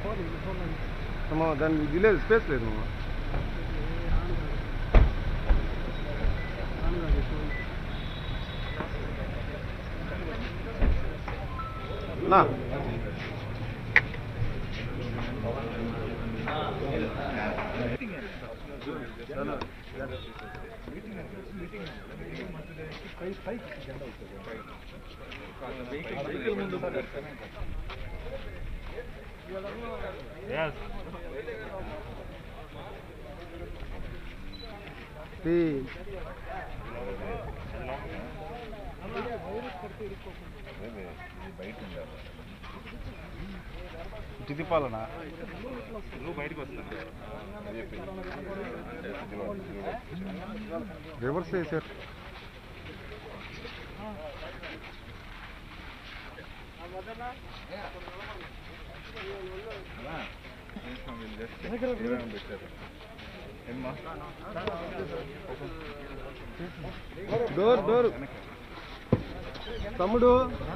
అమ్మా దానికి ఇది లేదు స్పేస్ లేదు అమ్మా నా ఈ ఇటు తిప్పాలనా రివర్స్ చేశారు డోర్ డోర్ తమ్ముడు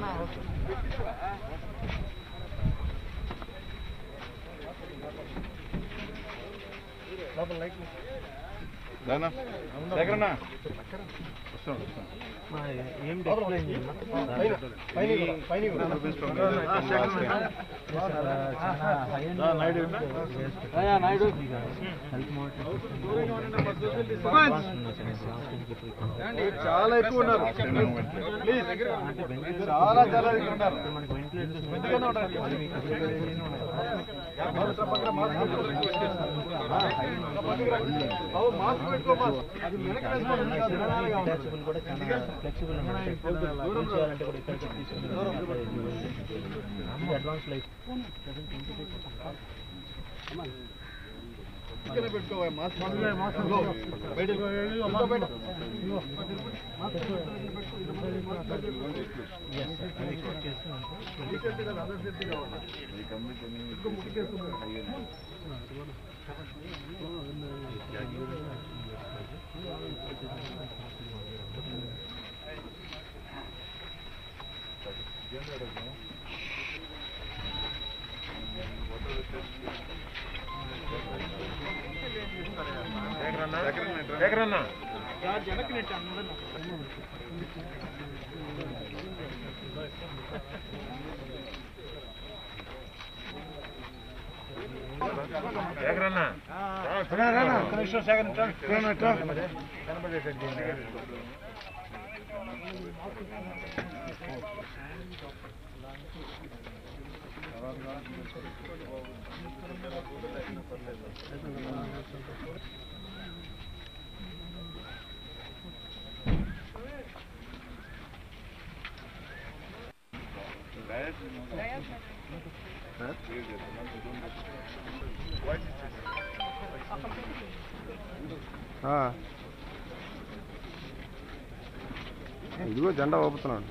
దగ్గరనా ఏం డిస్ప్లేన్ చాలా ఎక్కువ ఉన్నారు ప్లీజ్ చాలా చాలా ఎక్కువ ఉన్నారు మాస్క్ పెట్టుకో మాస్క్ అది వెనక అటాచబుల్ కూడా చాలా ఫ్లెక్సిబుల్ ఉన్నాయి చేయాలంటే కూడా ఇక్కడ తీసుకుని అడ్వాన్స్ లైఫ్ పక్కన పెట్టుకో మాస్క్ మాస్క్ లో బయట ఇంకో బయట ఆ. ఇదిగో జెండా ఊపుతున్నాడు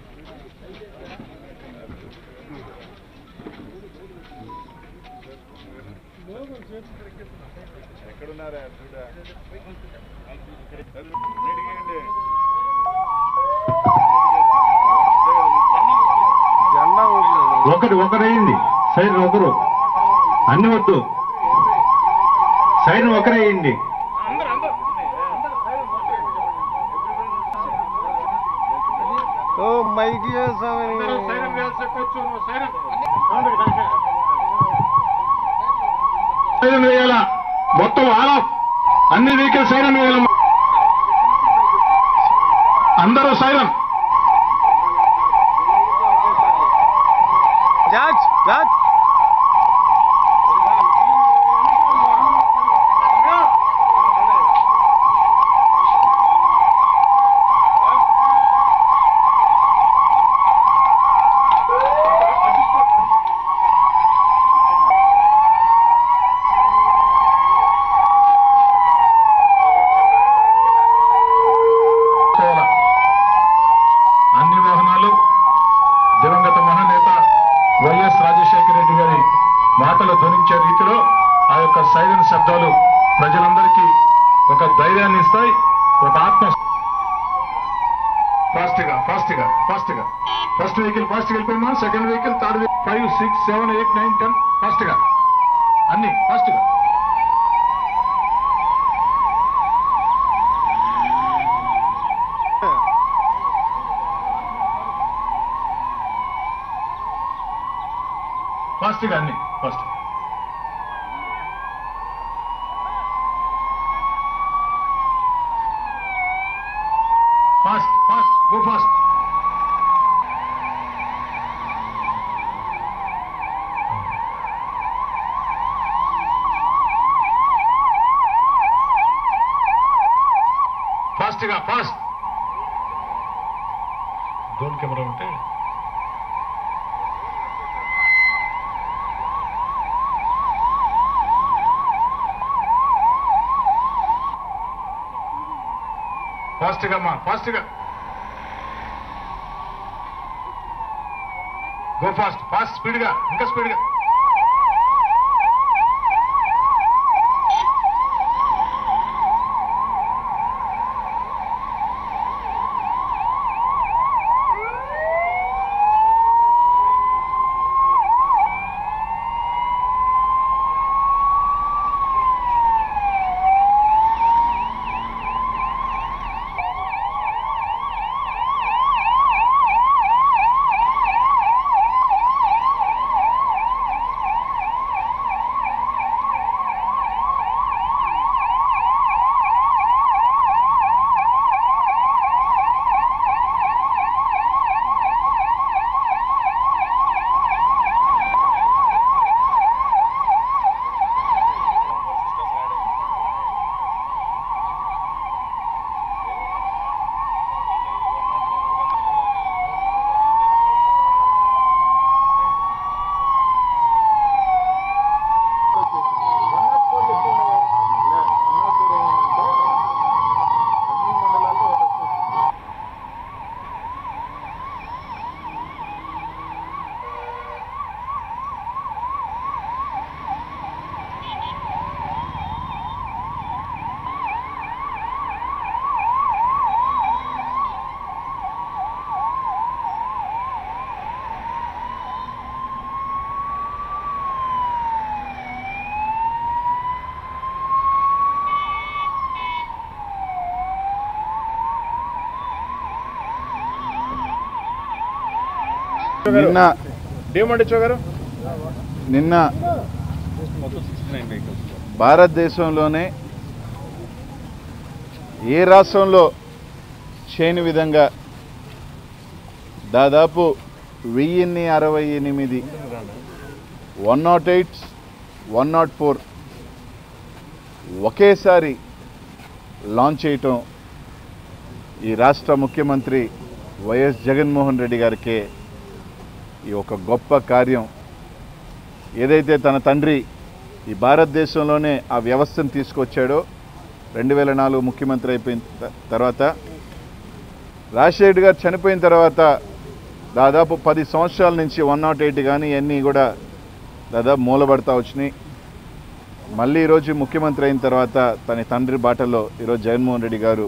జెండా ఊపుతున్నాడు ఒకటి ఒకరేయండి సైడ్ ఒకరు అన్ని వద్దు సైడ్ ఒకరేయండి ఓ మైకి స్వామి సైరన్ వేయాలా మొత్తం ఆల్ ఆఫ్ అన్ని వెహికల్ సైరన్ వేయాల అందరూ సైరన్ జార్జ్ జార్జ్ చేయాల అన్ని వాహనాలు దివంగత మహానేత వైఎస్ రాజశేఖర రెడ్డి గారి మాటలు ధ్వనించే రీతిలో ఆ యొక్క సైరన్ శబ్దాలు ప్రజలందరికీ ఒక ధైర్యాన్ని ఇస్తాయి ఒక ఆత్మ ఫాస్ట్ గా ఫాస్ట్ గా ఫాస్ట్ గా ఫస్ట్ వెహికల్ ఫాస్ట్ వెళ్ళిపోయినా second vehicle third five six seven eight nine ten fast గా అన్ని ఫాస్ట్ గా ఫాస్ట్ గా అన్ని fast fast fast go fast fast గా ఫాస్ట్ డ్రోన్ కెమెరా ఉంటే ఫాస్ట్ గా అమ్మా ఫాస్ట్ గా గో ఫాస్ట్ ఫాస్ట్ స్పీడ్ గా ఇంకా స్పీడ్ గా నిన్న డిఎండి గారు నిన్న భారతదేశంలోనే ఏ రాష్ట్రంలో చేయని విధంగా దాదాపు వెయ్యిన్ని అరవై ఎనిమిది one nought eight one nought four ఒకేసారి లాంచ్ చేయటం ఈ రాష్ట్ర ముఖ్యమంత్రి వైఎస్ జగన్మోహన్ రెడ్డి గారికే ఈ ఒక గొప్ప కార్యం ఏదైతే తన తండ్రి ఈ భారతదేశంలోనే ఆ వ్యవస్థను తీసుకొచ్చాడో రెండు వేల నాలుగు ముఖ్యమంత్రి అయిపోయిన త- తర్వాత రాజశేఖర్ గారు చనిపోయిన తర్వాత దాదాపు పది సంవత్సరాల నుంచి వన్ నాట్ ఎయిట్ కానీ ఇవన్నీ కూడా దాదాపు మూలబడతా వచ్చినాయి మళ్ళీ ఈరోజు ముఖ్యమంత్రి అయిన తర్వాత తన తండ్రి బాటలో ఈరోజు జగన్మోహన్ రెడ్డి గారు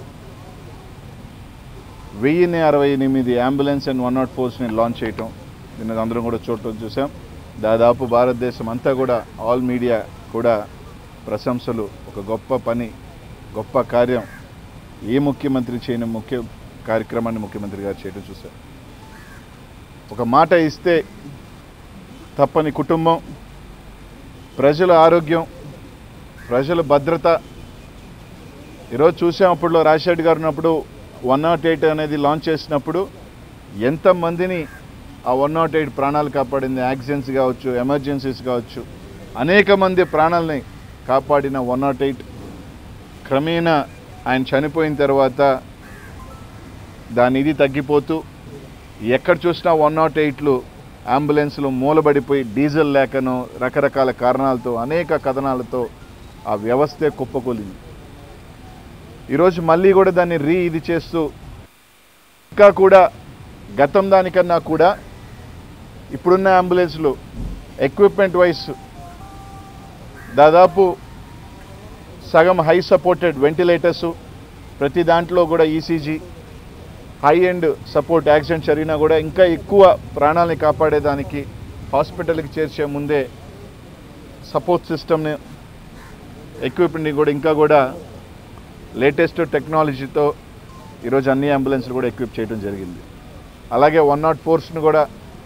వెయ్యిన్ని అరవై ఎనిమిది అంబులెన్స్ అండ్ వన్ నాట్ ఫోర్స్ని లాంచ్ చేయటం నిన్న అందరం కూడా చూడటం చూసాం దాదాపు భారతదేశం అంతా కూడా ఆల్ మీడియా కూడా ప్రశంసలు ఒక గొప్ప పని గొప్ప కార్యం ఏ ముఖ్యమంత్రి చేయని ముఖ్య కార్యక్రమాన్ని ముఖ్యమంత్రి గారు చేయడం చూశారు ఒక మాట ఇస్తే తప్పని కుటుంబం ప్రజల ఆరోగ్యం ప్రజల భద్రత ఈరోజు చూసాం అప్పుడులో రాజశేఖర్ గారు ఉన్నప్పుడు వన్ నాట్ ఎయిట్ అనేది లాంచ్ చేసినప్పుడు ఎంతమందిని ఆ వన్ నాట్ ఎయిట్ ప్రాణాలు కాపాడింది యాక్సిడెంట్స్ కావచ్చు ఎమర్జెన్సీస్ కావచ్చు అనేక మంది ప్రాణాలని కాపాడిన వన్ నాట్ ఎయిట్ క్రమేణా ఆయన చనిపోయిన తర్వాత దాని ఇది తగ్గిపోతూ ఎక్కడ చూసినా వన్ నాట్ ఎయిట్లు అంబులెన్స్లు మూలబడిపోయి డీజిల్ లేకనో రకరకాల కారణాలతో అనేక కథనాలతో ఆ వ్యవస్థే కుప్పకూలింది ఈరోజు మళ్ళీ కూడా దాన్ని రీ ఇది చేస్తూ ఇంకా కూడా గతం దానికన్నా కూడా ఇప్పుడున్న అంబులెన్స్లు ఎక్విప్మెంట్ వైస్ దాదాపు సగం హై సపోర్టెడ్ వెంటిలేటర్స్ ప్రతి దాంట్లో కూడా ECG high end support accident జరిగినా కూడా ఇంకా ఎక్కువ ప్రాణాలని కాపాడేదానికి హాస్పిటల్కి చేర్చే ముందే సపోర్ట్ సిస్టమ్ని ఎక్విప్మెంట్ని కూడా ఇంకా కూడా లేటెస్ట్ టెక్నాలజీతో ఈరోజు అన్ని అంబులెన్స్లు కూడా ఎక్విప్ చేయడం జరిగింది అలాగే వన్ నాట్ ఫోర్స్ని కూడా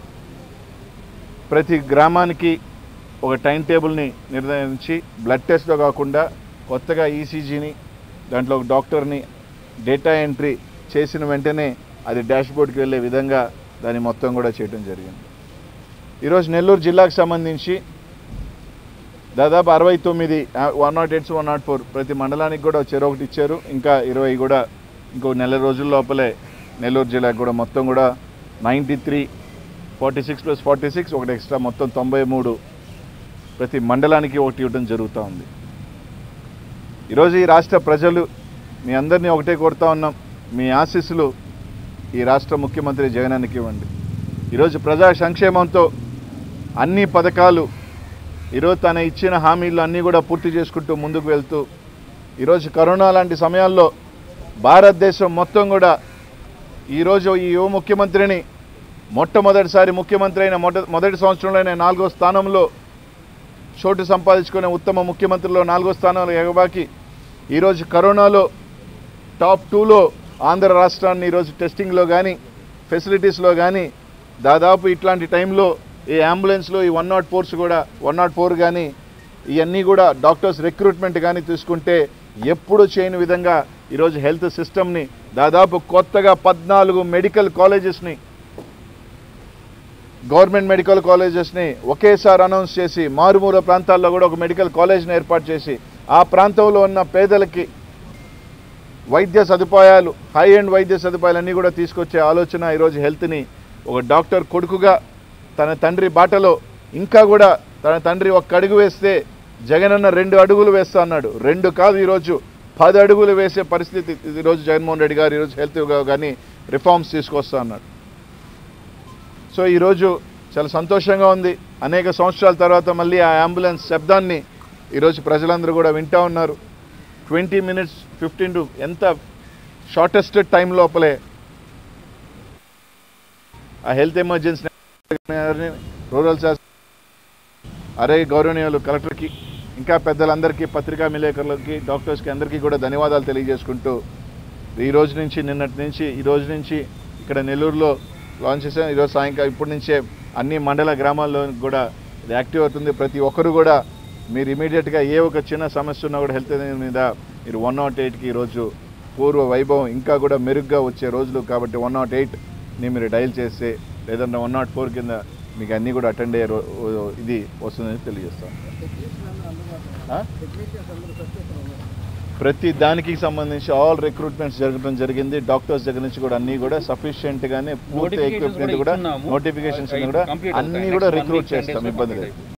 ప్రతి గ్రామానికి ఒక టైం టేబుల్ని నిర్ణయించి బ్లడ్ టెస్ట్తో కాకుండా కొత్తగా ఈసీజీని దాంట్లో ఒక డాక్టర్ని డేటా ఎంట్రీ చేసిన వెంటనే అది డాష్బోర్డ్కి వెళ్ళే విధంగా దాన్ని మొత్తం కూడా చేయడం జరిగింది ఈరోజు నెల్లూరు జిల్లాకు సంబంధించి దాదాపు అరవై తొమ్మిది one nought eights one nought four ప్రతి మండలానికి కూడా చెరొకటి ఇచ్చారు ఇంకా ఇరవై కూడా ఇంకో నెల రోజుల లోపలే నెల్లూరు జిల్లాకు కూడా మొత్తం కూడా ninety three forty six plus forty six ఒకటి ఎక్స్ట్రా మొత్తం తొంభై మూడు ప్రతి మండలానికి ఒకటి ఇవ్వడం జరుగుతూ ఉంది ఈరోజు ఈ రాష్ట్ర ప్రజలు మీ అందరినీ ఒకటే కోరుతా ఉన్నాం మీ ఆశీస్సులు ఈ రాష్ట్ర ముఖ్యమంత్రి జగనానికి ఇవ్వండి ఈరోజు ప్రజా సంక్షేమంతో అన్ని పథకాలు ఈరోజు తన ఇచ్చిన హామీలు అన్నీ కూడా పూర్తి చేసుకుంటూ ముందుకు వెళ్తూ ఈరోజు కరోనా లాంటి సమయాల్లో భారతదేశం మొత్తం కూడా ఈరోజు ఈ యువ ముఖ్యమంత్రిని మొట్టమొదటిసారి ముఖ్యమంత్రి అయిన మొదటి మొదటి సంవత్సరంలోనే నాలుగో స్థానంలో చోటు సంపాదించుకునే ఉత్తమ ముఖ్యమంత్రిలో నాలుగో స్థానంలో ఎగబాకి ఈరోజు కరోనాలో టాప్ టూలో ఆంధ్ర రాష్ట్రాన్ని ఈరోజు టెస్టింగ్లో కానీ ఫెసిలిటీస్లో కానీ దాదాపు ఇట్లాంటి టైంలో ఈ అంబులెన్స్లో ఈ వన్ నాట్ ఫోర్స్ కూడా వన్ నాట్ ఫోర్ కానీ ఇవన్నీ కూడా డాక్టర్స్ రిక్రూట్మెంట్ కానీ తీసుకుంటే ఎప్పుడు చేయని విధంగా ఈరోజు హెల్త్ సిస్టమ్ని దాదాపు కొత్తగా పద్నాలుగు మెడికల్ కాలేజెస్ని గవర్నమెంట్ మెడికల్ కాలేజెస్ని ఒకేసారి అనౌన్స్ చేసి మారుమూల ప్రాంతాల్లో కూడా ఒక మెడికల్ కాలేజ్ని ఏర్పాటు చేసి ఆ ప్రాంతంలో ఉన్న పేదలకి వైద్య సదుపాయాలు హై ఎండ్ వైద్య సదుపాయాలన్నీ కూడా తీసుకొచ్చే ఆలోచన ఈరోజు హెల్త్ని ఒక డాక్టర్ కొడుకుగా తన తండ్రి బాటలో ఇంకా కూడా తన తండ్రి ఒక్క అడుగు వేస్తే జగనన్న రెండు అడుగులు వేస్తా అన్నాడు రెండు కాదు ఈరోజు పది అడుగులు వేసే పరిస్థితి ఈరోజు జగన్మోహన్ రెడ్డి గారు ఈరోజు హెల్త్ కానీ రిఫార్మ్స్ తీసుకొస్తా అన్నాడు సో ఈరోజు చాలా సంతోషంగా ఉంది అనేక సంవత్సరాల తర్వాత మళ్ళీ ఆ అంబులెన్స్ శబ్దాన్ని ఈరోజు ప్రజలందరూ కూడా వింటా ఉన్నారు ట్వంటీ మినిట్స్ ఫిఫ్టీన్ టు ఎంత షార్టెస్ట్ టైం లోపలే ఆ హెల్త్ ఎమర్జెన్సీ రూరల్ శాస్ అరే గౌరవనీయులు కలెక్టర్కి ఇంకా పెద్దలందరికీ పత్రికా విలేకరులకి డాక్టర్స్కి అందరికీ కూడా ధన్యవాదాలు తెలియజేసుకుంటూ ఈ రోజు నుంచి నిన్నటి నుంచి ఈ రోజు నుంచి ఇక్కడ నెల్లూరులో లాంచ్ చేసాం ఈరోజు సాయంకాలం ఇప్పటి నుంచే అన్ని మండల గ్రామాల్లో కూడా ఇది యాక్టివ్ అవుతుంది ప్రతి ఒక్కరు కూడా మీరు ఇమీడియట్గా ఏ ఒక చిన్న సమస్య ఉన్నా కూడా హెల్త్ మీద మీరు వన్ నాట్ ఎయిట్కి ఈరోజు పూర్వ వైభవం ఇంకా కూడా మెరుగ్గా వచ్చే రోజులు కాబట్టి వన్ నాట్ ఎయిట్ని మీరు డయల్ చేస్తే లేదంటే వన్ నాట్ ఫోర్ కింద మీకు అన్నీ కూడా అటెండ్ అయ్యే రో- ఇది వస్తుందని తెలియజేస్తాను ఆ? ప్రతి దానికి సంబంధించి ఆల్ రిక్రూట్మెంట్స్ జరగడం జరిగింది డాక్టర్స్ దగ్గర నుంచి కూడా అన్ని కూడా సఫిషియెంట్ గానే పూర్తి Notifications ఎక్విప్మెంట్ కూడా కూడా ఇస్తున్నాము. నోటిఫికేషన్స్ అవి కూడా complete అన్ని అవుతాయి. కూడా Next one recruit week, ten days చేస్తాం లో ఇబ్బంది complete లేదు అయిపోతుంది.